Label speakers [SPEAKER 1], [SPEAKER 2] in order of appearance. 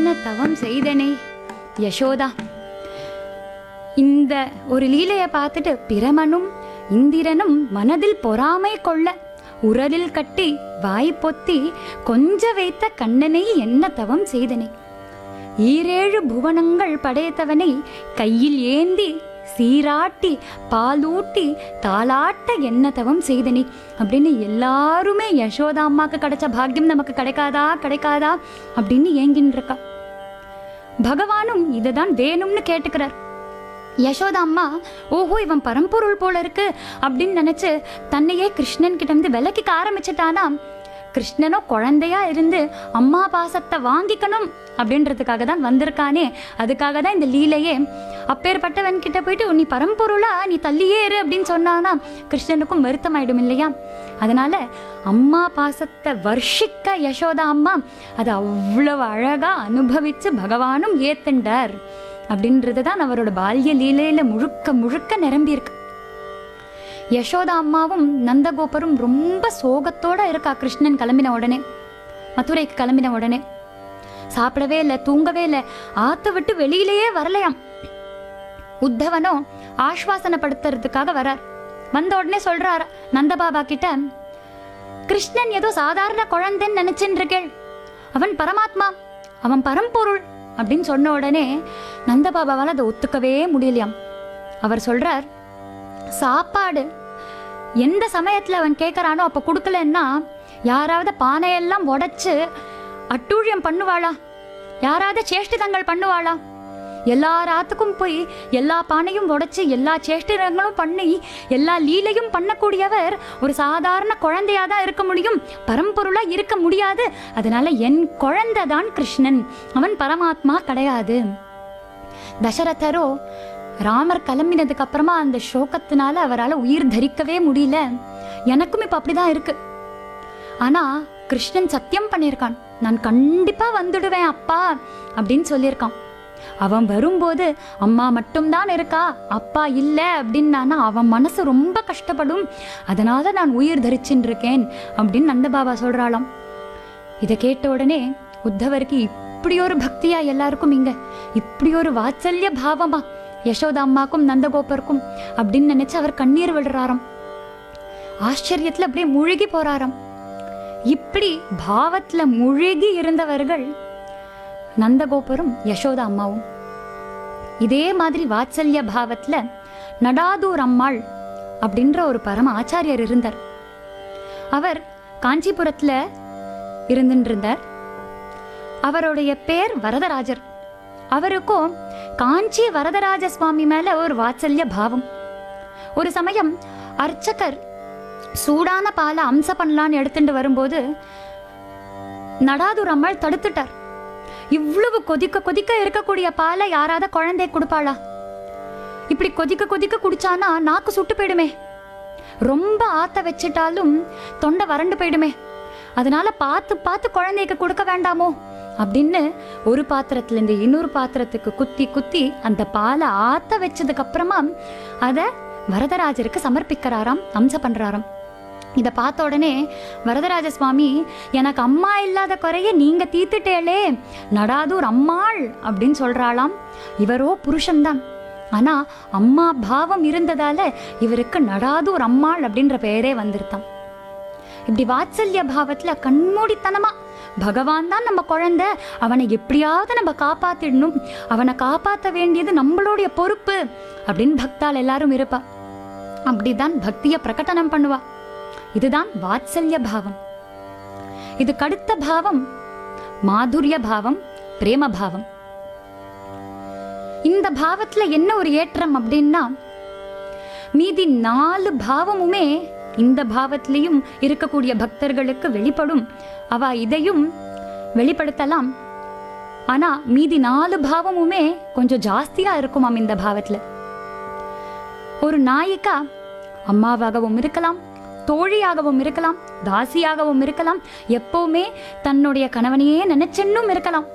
[SPEAKER 1] தவம் செய்தனே யசோதா இந்த ஒரு லீலையை பார்த்துட்டு பிரமனும் இந்திரனும் மனதில் பொறாமை கொள்ள உரலில் கட்டி வாய் பொத்தி கொஞ்ச வைத்த கண்ணனை என்ன தவம் செய்தனே ஈரேழு புவனங்கள் படைத்தவனை கையில் ஏந்தி சீராட்டி பாலூட்டி தாளாட்ட என்ன தவம் செய்தனே அப்படின்னு எல்லாருமே யசோதா அம்மாக்கு கிடைச்ச பாக்கியம் நமக்கு கிடைக்காதா கிடைக்காதா அப்படின்னு ஏங்கின்னு இருக்கா பகவானும் இதை தான் வேணும்னு கேட்டுக்கிறார் யசோதா அம்மா ஓஹோ இவன் பரம்பொருள் போல இருக்கு அப்படின்னு நினைச்சு தன்னையே கிருஷ்ணன் கிட்ட இருந்து விலக்கிக்க ஆரம்பிச்சிட்டானா கிருஷ்ணனோ குழந்தையா இருந்து அம்மா பாசத்தை வாங்கிக்கணும் அப்படின்றதுக்காக தான் வந்திருக்கானே அதுக்காக தான் இந்த லீலையே அப்பேற்பட்டவன் கிட்ட போயிட்டு நீ பரம்பொருளா நீ தள்ளியே இரு அப்படின்னு சொன்னானா கிருஷ்ணனுக்கும் வருத்தமாயிடும் இல்லையா அதனால அம்மா பாசத்தை வர்ஷிக்க யசோதா அம்மா அதை அவ்வளவு அழகா அனுபவிச்சு பகவானும் ஏத்துண்டார் அப்படின்றது தான் அவரோட பால்ய லீலையில முழுக்க முழுக்க நிரம்பியிருக்கு யசோதா அம்மாவும் நந்தகோபரும் ரொம்ப சோகத்தோட இருக்கா கிருஷ்ணன் கிளம்பின உடனே மதுரைக்கு கிளம்பின உடனே சாப்பிடவே இல்லை தூங்கவே இல்லை ஆத்த விட்டு வெளியிலேயே வரலையாம் உத்தவனோ ஆஸ்வாசனப்படுத்துறதுக்காக வரார் வந்த உடனே சொல்றார் நந்தபாபா கிட்ட கிருஷ்ணன் ஏதோ சாதாரண குழந்தைன்னு நினைச்சுட்டு இருக்கேள் அவன் பரமாத்மா அவன் பரம்பொருள் அப்படின்னு சொன்ன உடனே நந்தபாபாவால் அதை ஒத்துக்கவே முடியலையாம் அவர் சொல்றார் சாப்பாடு எந்த சமயத்தில் அவன் கேட்குறானோ அப்போ கொடுக்கலன்னா யாராவது பானையெல்லாம் உடைச்சு அட்டூழியம் பண்ணுவாளா யாராவது சேஷ்டிதங்கள் பண்ணுவாளா எல்லா ராத்துக்கும் போய் எல்லா பானையும் உடைச்சு எல்லா சேஷ்டிதங்களும் பண்ணி எல்லா லீலையும் பண்ணக்கூடியவர் ஒரு சாதாரண குழந்தையா தான் இருக்க முடியும் பரம்பொருளா இருக்க முடியாது அதனால என் குழந்தை தான் கிருஷ்ணன் அவன் பரமாத்மா கிடையாது தசரதரோ ராமர் கிளம்பினதுக்கு அப்புறமா அந்த சோகத்தினால அவரால் உயிர் தரிக்கவே முடியல எனக்கும் இப்போ அப்படிதான் இருக்கு ஆனா கிருஷ்ணன் சத்தியம் பண்ணியிருக்கான் நான் கண்டிப்பா வந்துடுவேன் அப்பா அப்படின்னு சொல்லியிருக்கான் அவன் வரும்போது அம்மா மட்டும்தான் இருக்கா அப்பா இல்லை அப்படின்னானா அவன் மனசு ரொம்ப கஷ்டப்படும் அதனால நான் உயிர் தரிச்சுன்னு இருக்கேன் அப்படின்னு நந்தபாபா சொல்றாளாம் இதை கேட்ட உடனே உத்தவருக்கு இப்படி ஒரு பக்தியா எல்லாருக்கும் இங்க இப்படி ஒரு வாத்சல்ய பாவமா யசோதா அம்மாக்கும் நந்தகோபருக்கும் அப்படின்னு நினைச்சு அவர் கண்ணீர் விடுறாராம் ஆச்சரியத்துல அப்படியே முழுகி போறாராம் இப்படி பாவத்துல முழுகி இருந்தவர்கள் நந்தகோபரும் யசோதா அம்மாவும் இதே மாதிரி வாத்சல்ய பாவத்துல நடாதூர் அம்மாள் அப்படின்ற ஒரு பரம ஆச்சாரியர் இருந்தார் அவர் காஞ்சிபுரத்துல இருந்துட்டு இருந்தார் அவருடைய பேர் வரதராஜர் அவருக்கும் காஞ்சி வரதராஜ சுவாமி மேல ஒரு வாத்சல்ய பாவம் ஒரு சமயம் அர்ச்சகர் சூடான பாலை அம்ச பண்ணலான்னு எடுத்துட்டு வரும்போது நடாதூர் அம்மாள் தடுத்துட்டார் இவ்வளவு கொதிக்க கொதிக்க இருக்கக்கூடிய பாலை யாராவது குழந்தை கொடுப்பாளா இப்படி கொதிக்க கொதிக்க குடிச்சானா நாக்கு சுட்டு போயிடுமே ரொம்ப ஆத்த வச்சிட்டாலும் தொண்டை வறண்டு போயிடுமே அதனால பார்த்து பார்த்து குழந்தைக்கு கொடுக்க வேண்டாமோ அப்படின்னு ஒரு பாத்திரத்துலேருந்து இன்னொரு பாத்திரத்துக்கு குத்தி குத்தி அந்த பாலை ஆத்த வச்சதுக்கு அப்புறமா அதை வரதராஜருக்கு சமர்ப்பிக்கிறாராம் அம்ச பண்றாராம் இதை பார்த்த உடனே வரதராஜ சுவாமி எனக்கு அம்மா இல்லாத குறைய நீங்க தீத்துட்டேளே நடாதூர் அம்மாள் அப்படின்னு சொல்றாளாம் இவரோ புருஷன்தான் ஆனா அம்மா பாவம் இருந்ததால இவருக்கு நடாதூர் அம்மாள் அப்படின்ற பெயரே வந்திருத்தாம் இப்படி வாத்சல்ய பாவத்துல கண்மூடித்தனமா பகவான் தான் நம்ம குழந்தை அவனை எப்படியாவது நம்ம காப்பாத்திடணும் அவனை காப்பாற்ற வேண்டியது நம்மளுடைய பொறுப்பு அப்படின்னு பக்தால் எல்லாரும் இருப்பா அப்படிதான் பக்திய பிரகடனம் பண்ணுவா இதுதான் வாத்சல்ய பாவம் இதுக்கு அடுத்த பாவம் மாதுரிய பாவம் பிரேம பாவம் இந்த பாவத்துல என்ன ஒரு ஏற்றம் அப்படின்னா மீதி நாலு பாவமுமே இந்த பாவத்திலையும் இருக்கக்கூடிய பக்தர்களுக்கு வெளிப்படும் அவ இதையும் வெளிப்படுத்தலாம் ஆனா மீதி நாலு பாவமுமே கொஞ்சம் ஜாஸ்தியா இருக்குமாம் இந்த பாவத்துல ஒரு நாயிக்கா அம்மாவாகவும் இருக்கலாம் தோழியாகவும் இருக்கலாம் தாசியாகவும் இருக்கலாம் எப்பவுமே தன்னுடைய கணவனையே நினைச்சென்னும் இருக்கலாம்